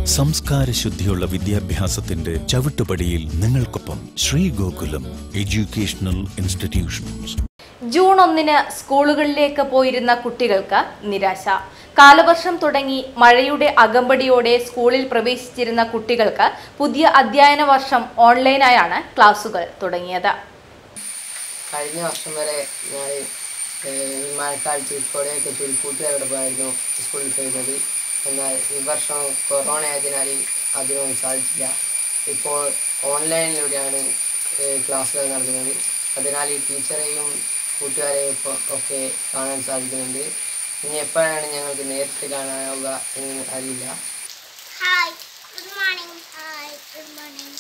സംസ്കാര ശുദ്ധിയുള്ള വിദ്യാഭ്യാസത്തിന്റെ ചവിട്ടുപടിയിൽ നിങ്ങൾക്കൊപ്പം Sree Gokulam educational institutions June ഒന്നിന് സ്കൂളുകളിലേക്ക് പോയിരുന്ന കുട്ടികൾക്ക് നിരാശ കാലവർഷം തുടങ്ങി മഴയുടെ അകമ്പടിയോടെ സ്കൂളിൽ പ്രവേശിച്ചിരുന്ന കുട്ടികൾക്ക് പുതിയ അധ്യയന വർഷം ഓൺലൈനായാണ് ക്ലാസുകൾ തുടങ്ങിയത് കഴിഞ്ഞ വർഷം വരെ ഞാൻ ഈ മഴക്കാലത്ത് ഇപ്പോഴെയൊക്കെ ചുരുക്കൂട്ടുകാരോട് പോയായിരുന്നു സ്കൂളിൽ പോയിരുന്നത് എന്നാൽ ഈ വർഷം കൊറോണ ആയതിനാൽ അതിനൊന്നും സാധിച്ചില്ല ഇപ്പോൾ ഓൺലൈനിലൂടെയാണ് ക്ലാസ്സുകൾ നടക്കുന്നത് അതിനാൽ ഈ ടീച്ചറെയും കൂട്ടുകാരെയും ഇപ്പോൾ ഒക്കെ കാണാൻ സാധിക്കുന്നുണ്ട് ഇനി എപ്പോഴാണ് ഞങ്ങൾക്ക് നേരിട്ട് കാണാനാവുക എന്ന് അറിയില്ല Hi, good morning. Hi, good morning.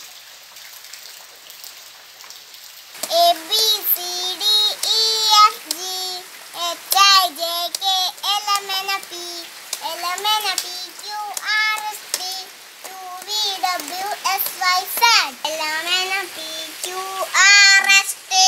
A B C D E F G H I J K L M N P L M N P Q R S T U V W X Y Z L M N P Q R S T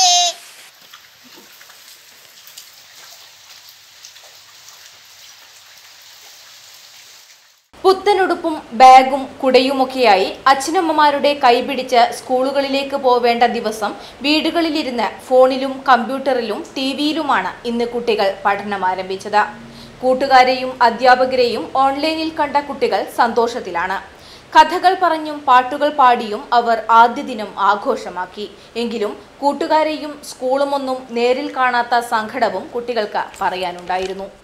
പുത്തനുടുപ്പും ബാഗും കുടയുമൊക്കെയായി അച്ഛനമ്മമാരുടെ കൈപിടിച്ച് സ്കൂളുകളിലേക്ക് പോവേണ്ട ദിവസം വീടുകളിലിരുന്ന് ഫോണിലും കമ്പ്യൂട്ടറിലും T വിയിലുമാണ് ഇന്ന് കുട്ടികൾ പഠനം ആരംഭിച്ചത് കൂട്ടുകാരെയും അധ്യാപകരെയും ഓൺലൈനിൽ കണ്ട കുട്ടികൾ സന്തോഷത്തിലാണ് കഥകൾ പറഞ്ഞും പാട്ടുകൾ പാടിയും അവർ ആദ്യ ദിനം ആഘോഷമാക്കി എങ്കിലും കൂട്ടുകാരെയും സ്കൂളുമൊന്നും നേരിൽ കാണാത്ത സങ്കടവും കുട്ടികൾക്ക് പറയാനുണ്ടായിരുന്നു